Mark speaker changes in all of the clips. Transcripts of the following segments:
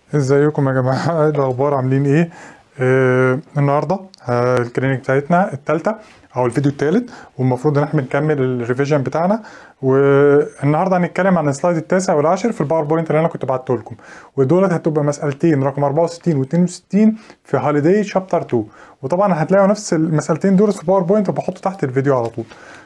Speaker 1: ازيكم يا جماعه ايه الاخبار عاملين ايه آه النهارده آه الكلينيك بتاعتنا الثالثه او الفيديو الثالث والمفروض ان احنا بنكمل الريفيجن بتاعنا والنهارده هنتكلم عن السلايد التاسع والعاشر في الباوربوينت اللي انا كنت بعته لكم ودولت هتبقى مسالتين رقم 64 و62 في هوليداي شابتر 2 وطبعا هتلاقوا نفس المسالتين دول في الباوربوينت وبحطه تحت الفيديو على طول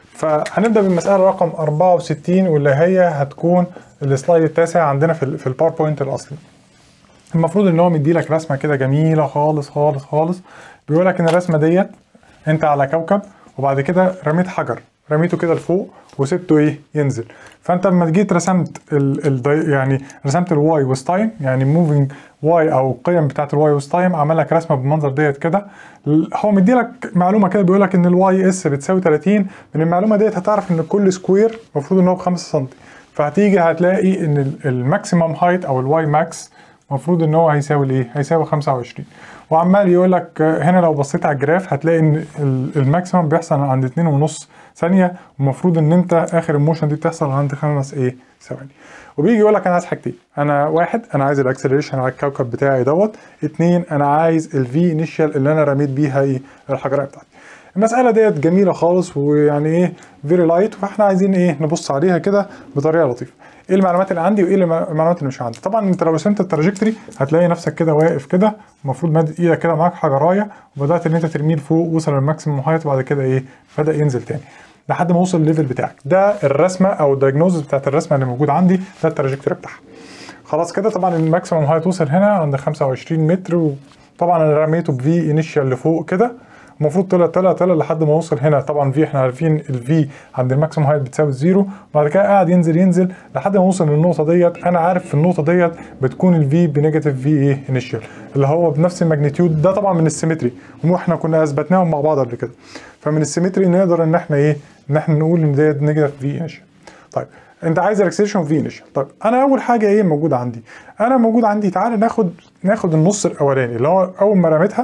Speaker 1: فهنبدا بالمساله رقم 64 واللي هي هتكون السلايد التاسع عندنا في ال في الباوربوينت الاصلي المفروض ان هو مدي لك رسمه كده جميله خالص خالص خالص بيقول لك ان الرسمه ديت انت على كوكب وبعد كده رميت حجر رميته كده لفوق وسبته ايه ينزل فانت لما جيت رسمت ال ال يعني رسمت الواي وستايم يعني موفينج واي او القيم بتاعت الواي وستايم عمل لك رسمه بالمنظر ديت كده هو مدي لك معلومه كده بيقول لك ان الواي اس بتساوي 30 من المعلومه ديت هتعرف ان كل سكوير المفروض ان هو ب 5 سم فهتيجي هتلاقي ان الماكسيمم هايت او الواي ماكس المفروض ان هو هيساوي الايه؟ هيساوي 25 وعمال يقول لك هنا لو بصيت على الجراف هتلاقي ان الماكسيمم بيحصل عند 2.5 ثانيه والمفروض ان انت اخر الموشن دي بتحصل عند خمس ايه؟ ثواني وبيجي يقول لك انا عايز حاجتين انا واحد انا عايز الاكسلريشن على الكوكب بتاعي دوت اتنين انا عايز الفي انيشال اللي انا رميت بيها ايه؟ الحجريه بتاعتي المسألة ديت جميلة خالص ويعني ايه فيري لايت فاحنا عايزين ايه نبص عليها كده بطريقة لطيفة. ايه المعلومات اللي عندي وايه المعلومات اللي مش عندي طبعا انت لو رسمت التراجكتوري هتلاقي نفسك كده واقف كده المفروض مادة ايدك كده معاك حجرايه وبدات ان انت ترميه لفوق وصل للماكسيموم هايت وبعد كده ايه بدا ينزل تاني لحد ما وصل الليفل بتاعك ده الرسمه او الدايجنوزس بتاعت الرسمه اللي موجود عندي ده التراجكتوري بتاعها خلاص كده طبعا الماكسيموم هايت وصل هنا عند 25 متر وطبعا انا رميته بفي انيشال لفوق كده المفروض طلع طلع طلع لحد ما وصل هنا طبعا في احنا عارفين الفي عند الماكسيموم هايت بتساوي زيرو وبعد كده قاعد ينزل ينزل لحد ما وصل للنقطه ديت انا عارف في النقطه ديت بتكون الفي بنيجاتيف في ايه انيشال اللي هو بنفس الماجنتيود ده طبعا من السيمتري واحنا كنا اثبتناهم مع بعض قبل كده فمن السيمتري نقدر ان احنا ايه ان احنا نقول ان ديت نيجاتيف في انيشال طيب انت عايز الاكسلريشن في انيشال طيب انا اول حاجه ايه موجوده عندي انا موجود عندي تعالى ناخد ناخد النص الاولاني اللي هو اول ما رميتها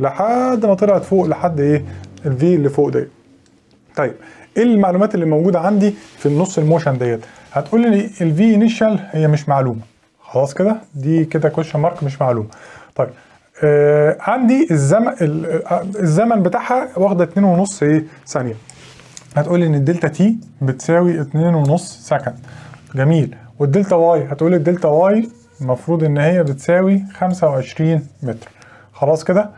Speaker 1: لحد ما طلعت فوق لحد ايه الفي اللي فوق ديت طيب ايه المعلومات اللي موجوده عندي في النص الموشن ديت هتقول لي الفي انيشال هي مش معلومه خلاص كده دي كده كويشن مارك مش معلومه طيب آه عندي الزمن الزمن بتاعها واخده 2.5 ايه ثانيه هتقول لي ان الدلتا تي بتساوي 2.5 سكند جميل والدلتا واي هتقول لي الدلتا واي المفروض ان هي بتساوي 25 متر خلاص كده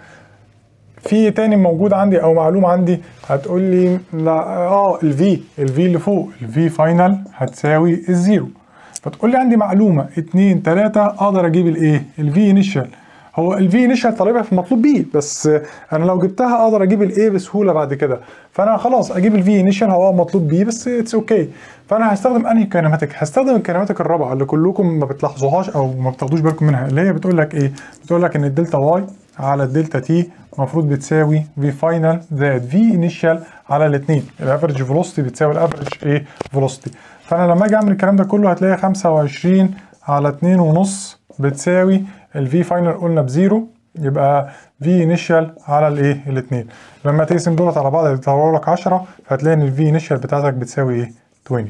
Speaker 1: في تاني موجود عندي او معلومه عندي هتقول لي لا اه الفي الفي اللي فوق الفي فاينل هتساوي الزيرو فتقول لي عندي معلومه اتنين تلاته اقدر اجيب الايه الفي انيشال هو الفي انيشال طالبها في المطلوب بي بس انا لو جبتها اقدر اجيب الاي بسهوله بعد كده فانا خلاص اجيب الفي انيشال هو مطلوب بي بس اتس اوكي okay. فانا هستخدم انهي كينماتيك هستخدم الكينماتيك الرابعه اللي كلكم ما بتلاحظوهاش او ما بتاخدوش بالكم منها اللي هي بتقول لك ايه بتقول لك ان الدلتا واي على الدلتا تي المفروض بتساوي في فاينل زائد في انيشال على الاثنين الافرج فيلوسيتي بتساوي الافرج ايه فيلوسيتي فانا لما اجي اعمل الكلام ده كله هتلاقي 25 على 2 ونص بتساوي الفي فاينل قلنا بزيرو يبقى في انيشال على الايه الاثنين لما تقسم دولت على بعض يطلعوا لك 10 فهتلاقي ان الفي انيشال بتاعتك بتساوي ايه 20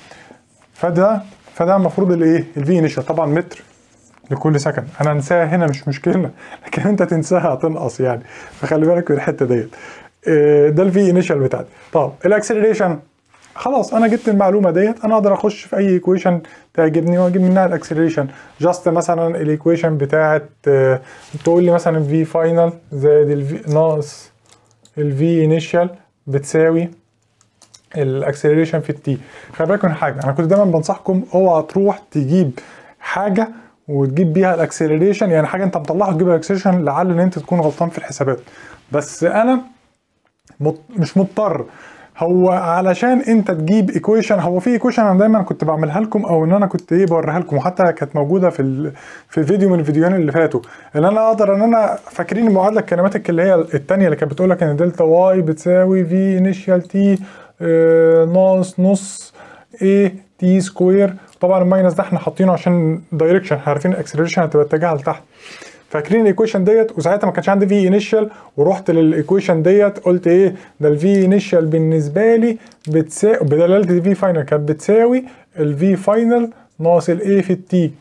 Speaker 1: فده فده المفروض الايه الفي انيشال طبعا متر لكل سكند انا انساها هنا مش مشكله لكن انت تنساها هتنقص يعني فخلي بالك من الحته ديت ده الفي انيشال بتاعتي طب الاكسلريشن خلاص انا جبت المعلومه ديت انا اقدر اخش في اي ايكويشن تعجبني واجيب منها الاكسلريشن جاست مثلا الايكويشن بتاعت تقول لي مثلا في فاينل زائد الفي ناقص الفي انيشال بتساوي الاكسلريشن في التي خلي بالك من حاجه انا كنت دايما بنصحكم اوعى تروح تجيب حاجه وتجيب بيها الاكسلريشن يعني حاجه انت مطلعها تجيب الاكسلريشن لعل ان انت تكون غلطان في الحسابات بس انا مط... مش مضطر هو علشان انت تجيب ايكويشن هو في ايكويشن انا دايما كنت بعملها لكم او ان انا كنت ايه بوريها لكم وحتى كانت موجوده في ال... في فيديو من الفيديوهين اللي فاتوا ان انا اقدر ان انا فاكرين المعادله الكينماتيك اللي هي الثانيه اللي كانت بتقول لك ان دلتا واي بتساوي في انيشال تي ناقص نص اي تي سكوير طبعا الماينس ده احنا حاطينه عشان دايركشن عارفين الاكسلريشن هتبقى اتجاهها لتحت فاكرين الايكويشن ديت وساعتها ما كانش عندي في انيشال ورحت للايكويشن ديت قلت ايه ده الفي انيشال بالنسبه لي بتساوي بدلاله الفي فاينل كانت بتساوي الفي فاينل ناقص الاي في التي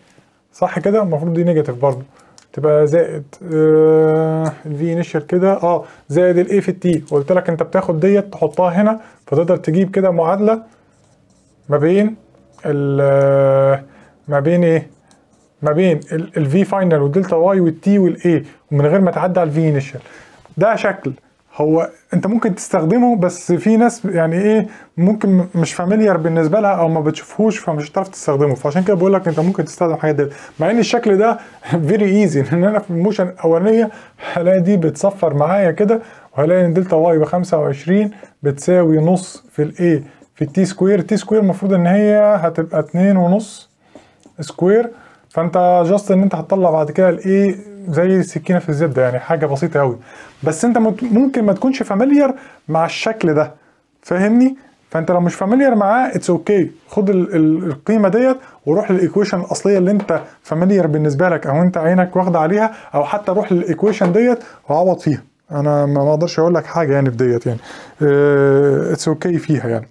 Speaker 1: صح كده المفروض دي نيجاتيف برضه تبقى زائد آه الفي انيشال كده اه زائد الاي في التي قلت لك انت بتاخد ديت تحطها هنا فتقدر تجيب كده معادله ما بين ال ما بين ايه ما بين الفي فاينل والدلتا واي والتي والاي ومن غير ما تعدي على الفي انيشال ده شكل هو انت ممكن تستخدمه بس في ناس يعني ايه ممكن مش فاميليار بالنسبه لها او ما بتشوفهوش فمش هتعرف تستخدمه فعشان كده بقول لك انت ممكن تستخدم حاجات دي مع ان الشكل ده فيري ايزي ان انا في الموشن الاولانيه هلاقي دي بتصفر معايا كده وهلاقي ان دلتا واي ب 25 بتساوي نص في الاي في التي سكوير التي سكوير المفروض ان هي هتبقى 2 ونص سكوير فانت جاست ان انت هتطلع بعد كده الايه زي السكينه في الزبده يعني حاجه بسيطه قوي بس انت ممكن ما تكونش فاميليار مع الشكل ده فاهمني فانت لو مش فاميليار معاه اتس اوكي okay. خد ال ال القيمه ديت وروح للايكويشن الاصليه اللي انت فاميليار بالنسبه لك او انت عينك واخده عليها او حتى روح للايكويشن ديت وعوض فيها انا ما اقدرش اقول لك حاجه يعني في ديت يعني اتس اه اوكي okay فيها يعني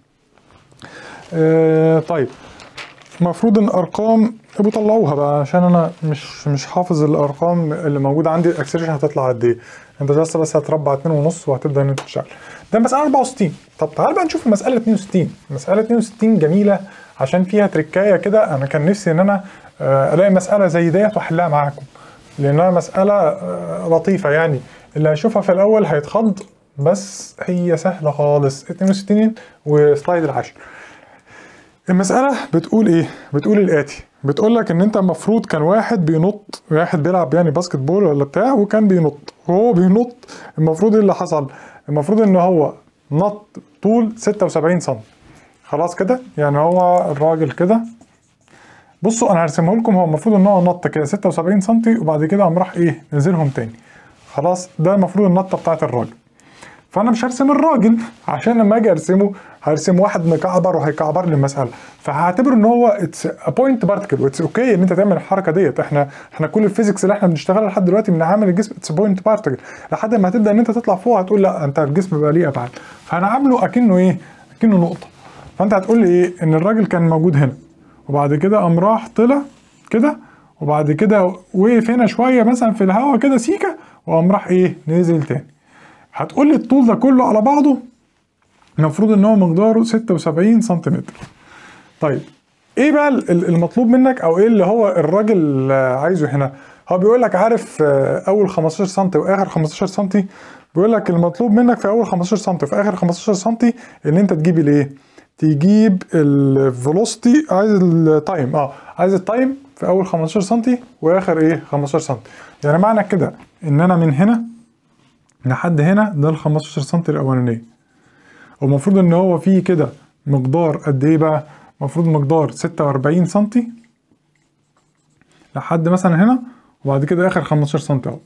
Speaker 1: اه طيب المفروض ان ارقام بيطلعوها بقى عشان انا مش مش حافظ الارقام اللي موجوده عندي الاكسلريشن هتطلع قد ايه انت بس بس هتربع 2 ونص وهتبدا ان انت تشتغل ده مساله 64 طب تعال بقى نشوف المساله 62 المساله 62 جميله عشان فيها تركايه كده انا كان نفسي ان انا الاقي مساله زي ديت واحلها معاكم لانها مساله لطيفه يعني اللي هيشوفها في الاول هيتخض بس هي سهله خالص 62 وسلايد العاشر المسألة بتقول ايه؟ بتقول الآتي بتقول لك ان انت المفروض كان واحد بينط واحد بيلعب يعني باسكت بول ولا بتاع وكان بينط وهو بينط المفروض ايه اللي حصل؟ المفروض ان هو نط طول 76 سم خلاص كده؟ يعني هو الراجل كده بصوا انا هرسمه لكم هو المفروض ان هو نط كده 76 سم وبعد كده قام راح ايه؟ نزلهم تاني خلاص ده المفروض النطه بتاعت الراجل فانا مش هرسم الراجل عشان لما اجي ارسمه هرسم واحد مكعبر وهيكعبر لي المساله فهعتبر ان هو اتس ا بوينت بارتكل واتس اوكي ان انت تعمل الحركه ديت احنا احنا كل الفيزيكس اللي احنا بنشتغلها لحد دلوقتي من عامل الجسم اتس بوينت بارتكل لحد ما هتبدا ان انت تطلع فوق هتقول لا انت الجسم بقى ليه ابعاد فانا عامله اكنه ايه؟ اكنه نقطه فانت هتقول لي ايه؟ ان الراجل كان موجود هنا وبعد كده قام راح طلع كده وبعد كده وقف هنا شويه مثلا في الهواء كده سيكه وقام راح ايه؟ نزل تاني هتقول لي الطول ده كله على بعضه المفروض ان هو مقداره 76 سنتيمتر طيب ايه بقى المطلوب منك او ايه اللي هو الراجل عايزه هنا هو بيقول لك عارف اول 15 سم واخر 15 سم بيقول لك المطلوب منك في اول 15 سم وفي اخر 15 سم ان انت تجيب الايه تجيب الفيلوسيتي عايز التايم اه عايز التايم في اول 15 سم واخر ايه 15 سم يعني معنى كده ان انا من هنا لحد هنا ده ال 15 سم الاولانيه والمفروض ان هو فيه كده مقدار قد ايه بقى المفروض مقدار 46 سم لحد مثلا هنا وبعد كده اخر 15 سم اهو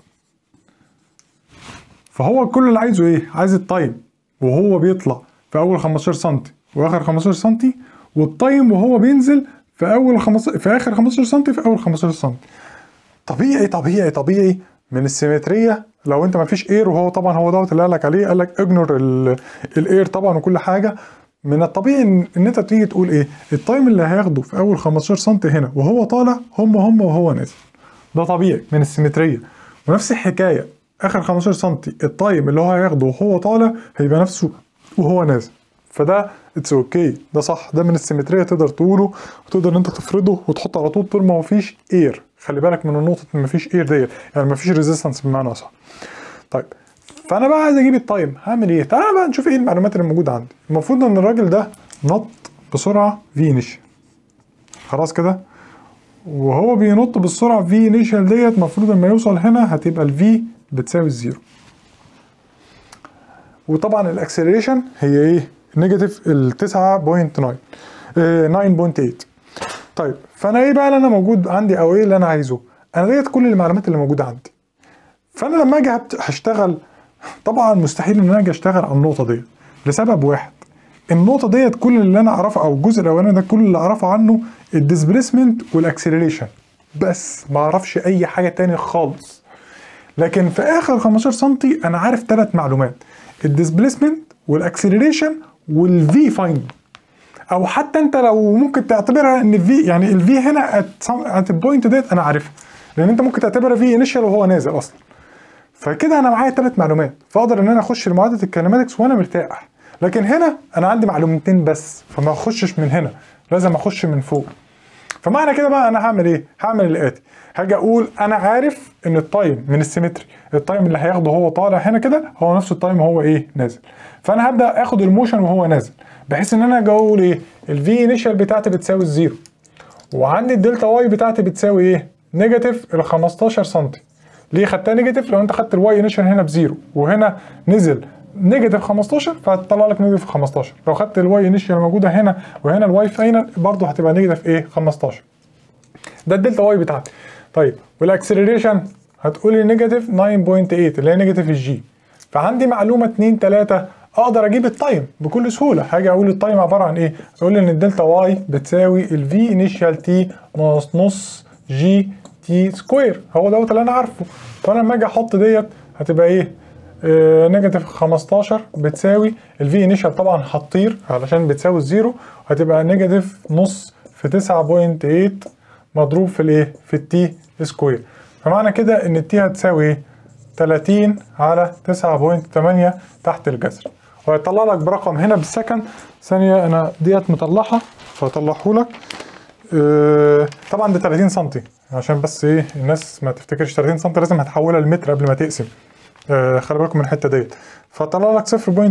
Speaker 1: فهو كل اللي عايزه ايه عايز التايم وهو بيطلع في اول 15 سم واخر 15 سم والتايم وهو بينزل في اول 15 في اخر 15 سم في اول 15 سم طبيعي طبيعي طبيعي من السيمتريه لو انت ما فيش اير وهو طبعا هو دوت اللي قال لك عليه قال لك اجنور الاير طبعا وكل حاجه من الطبيعي ان, ان انت تيجي تقول ايه التايم اللي هياخده في اول 15 سم هنا وهو طالع هم هم وهو نازل ده طبيعي من السيمتريه ونفس الحكايه اخر 15 سم التايم اللي هو هياخده وهو طالع هيبقى نفسه وهو نازل فده اتس اوكي okay. ده صح ده من السيمتريه تقدر تقوله وتقدر ان انت تفرضه وتحطه على طول طول ما هو فيش اير خلي بالك من النقطه ان مفيش اير ديت يعني مفيش ريزيستنس بمعنى اصح طيب فانا بقى عايز اجيب التايم هعمل ايه تعالى بقى نشوف ايه المعلومات اللي موجوده عندي المفروض ان الراجل ده نط بسرعه في انيشال خلاص كده وهو بينط بالسرعه في انيشال ديت المفروض لما يوصل هنا هتبقى الفي بتساوي الزيرو وطبعا الاكسلريشن هي ايه نيجاتيف ال 9.9 9.8 طيب فانا ايه بقى اللي انا موجود عندي او ايه اللي انا عايزه انا ديت كل المعلومات اللي موجوده عندي فانا لما اجي هشتغل طبعا مستحيل ان انا اجي اشتغل على النقطه ديت لسبب واحد النقطه ديت كل اللي انا اعرفه او الجزء الاولاني ده كل اللي اعرفه عنه الديسبيسمنت والاكسلريشن بس ما اعرفش اي حاجه تاني خالص لكن في اخر 15 سم انا عارف ثلاث معلومات الديسبيسمنت والاكسلريشن والفي فايند او حتى انت لو ممكن تعتبرها ان في يعني الفي هنا ات البوينت ديت انا عارفها لان انت ممكن تعتبرها في انيشال وهو نازل اصلا فكده انا معايا ثلاث معلومات فاقدر ان انا اخش لمعادله الكينماتكس وانا مرتاح لكن هنا انا عندي معلومتين بس فما اخشش من هنا لازم اخش من فوق فمعنى كده بقى انا هعمل ايه هعمل الاتي هاجي اقول انا عارف ان التايم من السيمتري التايم اللي هياخده هو طالع هنا كده هو نفس التايم هو ايه نازل فانا هبدا اخد الموشن وهو نازل بحيث ان انا اجي اقول ايه الفي انيشال بتاعتي بتساوي الزيرو وعندي الدلتا واي بتاعتي بتساوي ايه نيجاتيف ال 15 سم ليه خدتها نيجاتيف لو انت خدت الواي انيشال هنا بزيرو وهنا نزل نيجاتيف 15 فهتطلع لك نيجاتيف 15 لو خدت الواي انيشال موجوده هنا وهنا الواي فاينل برضه هتبقى نيجاتيف ايه 15 ده الدلتا واي بتاعتي طيب والاكسلريشن هتقولي نيجاتيف 9.8 اللي هي نيجاتيف الجي فعندي معلومه 2 3 اقدر اجيب التايم بكل سهوله هاجي اقول التايم عباره عن ايه اقول ان الدلتا واي بتساوي الفي انيشال تي ناقص نص جي تي سكوير هو دوت اللي انا عارفه فانا لما اجي احط ديت هتبقى ايه آه نيجاتيف 15 بتساوي الفي انيشال طبعا هتطير علشان بتساوي الزيرو هتبقى نيجاتيف نص في 9.8 مضروب في الايه في التي سكوير فمعنى كده ان التي هتساوي ايه 30 على 9.8 تحت الجذر وهيطلع لك برقم هنا بالسكند ثانيه انا ديت مطلعها فهطلعه لك آه طبعا ده 30 سم عشان بس ايه الناس ما تفتكرش 30 سم لازم هتحولها لمتر قبل ما تقسم آه خلي بالكم من الحته ديت فطلع لك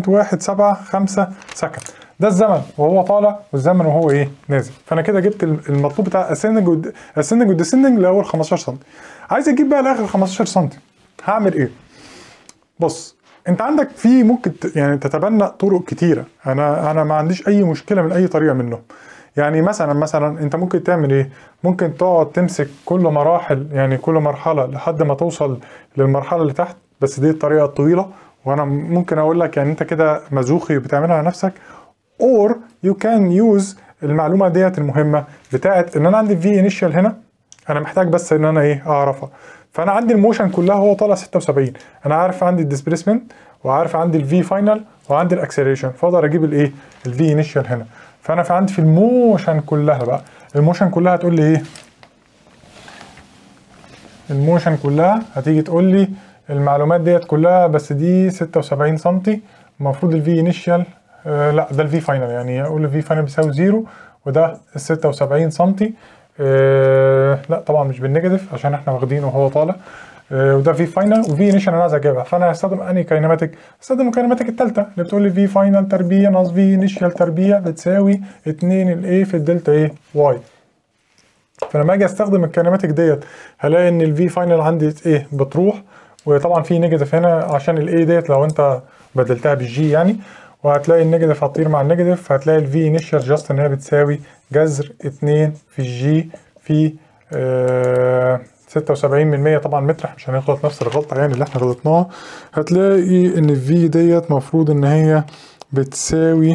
Speaker 1: 0.175 سكند ده الزمن وهو طالع والزمن وهو ايه نازل فانا كده جبت المطلوب بتاع اسندنج اسندنج والديسندنج لاول 15 سم عايز اجيب بقى لاخر 15 سم هعمل ايه بص انت عندك في ممكن يعني تتبنى طرق كتيره انا انا ما عنديش اي مشكله من اي طريقه منهم يعني مثلا مثلا انت ممكن تعمل ايه ممكن تقعد تمسك كل مراحل يعني كل مرحله لحد ما توصل للمرحله اللي تحت بس دي الطريقه الطويله وانا ممكن اقول لك يعني انت كده مزوخي بتعملها على نفسك or you can use المعلومه ديت المهمه بتاعت ان انا عندي في انيشال هنا انا محتاج بس ان انا ايه اعرفها فانا عندي الموشن كلها هو طالع 76 انا عارف عندي الديسبيسمنت وعارف عندي الفي فاينل وعندي الاكسلريشن فاقدر اجيب الايه الفي انيشال هنا فانا في عندي في الموشن كلها بقى الموشن كلها هتقول لي ايه الموشن كلها هتيجي تقول لي المعلومات ديت كلها بس دي 76 سم المفروض الفي انيشال آه لا ده الفي فاينل يعني اقول الفي فاينل بيساوي زيرو وده ال 76 سم آه لا طبعا مش بالنيجاتيف عشان احنا واخدينه وهو طالع آه وده في فاينل وفي انيشال انا عايز اجيبها فانا هستخدم انهي كاينماتيك هستخدم الكاينماتيك الثالثه اللي بتقول لي في فاينل تربيع ناقص في انيشال تربيع بتساوي 2 الايه في الدلتا ايه واي فلما اجي استخدم الكاينماتيك ديت هلاقي ان الفي فاينل عندي ايه بتروح وطبعا في نيجاتيف هنا عشان الاي ديت لو انت بدلتها بالجي يعني وهتلاقي النيجاتيف هتطير مع النيجاتيف فهتلاقي الفي انيشال جاست ان هي بتساوي جذر 2 في الجي في آه 76 من 100 طبعا متر مش هنغلط نفس الغلطه يعني اللي احنا غلطناها هتلاقي ان الفي ديت مفروض ان هي بتساوي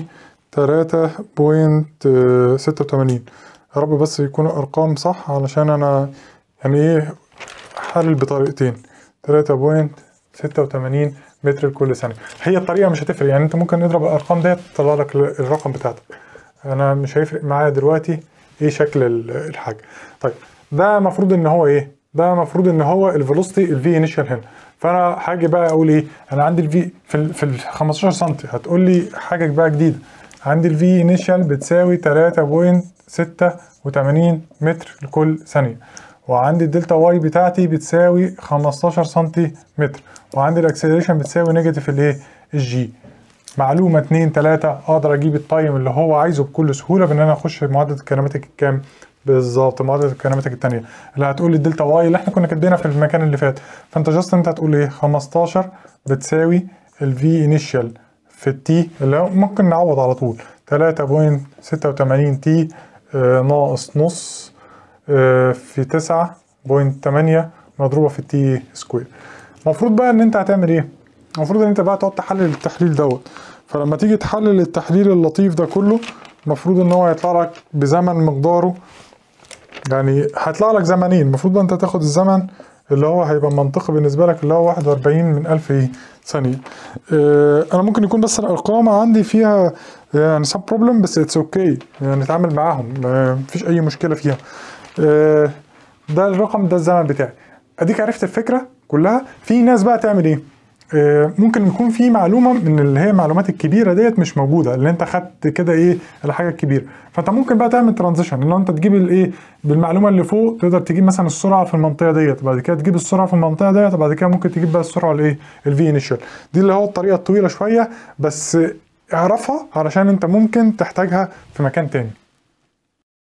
Speaker 1: 3.86 يا رب بس يكون ارقام صح علشان انا يعني ايه حلل بطريقتين 3.86 متر لكل ثانيه هي الطريقه مش هتفرق يعني انت ممكن نضرب الارقام ديت تطلع لك الرقم بتاعتك انا مش هيفرق معايا دلوقتي ايه شكل الحاجه طيب ده المفروض ان هو ايه ده المفروض ان هو الفيلوسيتي الفي انيشال هنا فانا هاجي بقى اقول ايه انا عندي الفي في ال في ال 15 سم هتقول لي حاجه بقى جديده عندي الفي انيشال بتساوي 3.86 متر لكل ثانيه وعندي الدلتا واي بتاعتي بتساوي 15 سنتيمتر وعندي الاكسلريشن بتساوي نيجاتيف الايه الجي معلومه 2 3 اقدر اجيب التايم اللي هو عايزه بكل سهوله بان انا اخش معادله الكينماتيك الكام بالظبط معادله الكينماتيك الثانيه اللي هتقول لي الدلتا واي اللي احنا كنا كاتبينها في المكان اللي فات فانت جاست انت هتقول ايه 15 بتساوي الفي انيشال في التي اللي ممكن نعوض على طول 3.86 تي آه ناقص نص آه في 9.8 مضروبه في التي سكوير المفروض بقى ان انت هتعمل ايه المفروض ان انت بقى تقعد تحلل التحليل دوت فلما تيجي تحلل التحليل اللطيف ده كله المفروض ان هو هيطلع لك بزمن مقداره يعني هيطلع لك زمنين المفروض بقى انت تاخد الزمن اللي هو هيبقى منطقي بالنسبه لك اللي هو 41 من 1000 ايه ثانيه آه، انا ممكن يكون بس الارقام عندي فيها يعني سب بروبلم بس اتس اوكي يعني نتعامل معاهم ما مفيش اي مشكله فيها آه، ده الرقم ده الزمن بتاعي اديك عرفت الفكره كلها في ناس بقى تعمل ايه آه، ممكن يكون في معلومه من اللي هي المعلومات الكبيره ديت مش موجوده اللي انت خدت كده ايه الحاجه الكبيره فانت ممكن بقى تعمل ترانزيشن اللي هو انت تجيب الايه بالمعلومه اللي فوق تقدر تجيب مثلا السرعه في المنطقه ديت بعد كده تجيب السرعه في المنطقه ديت وبعد كده ممكن تجيب بقى السرعه الايه الفي انيشال دي اللي هو الطريقه الطويله شويه بس اعرفها علشان انت ممكن تحتاجها في مكان تاني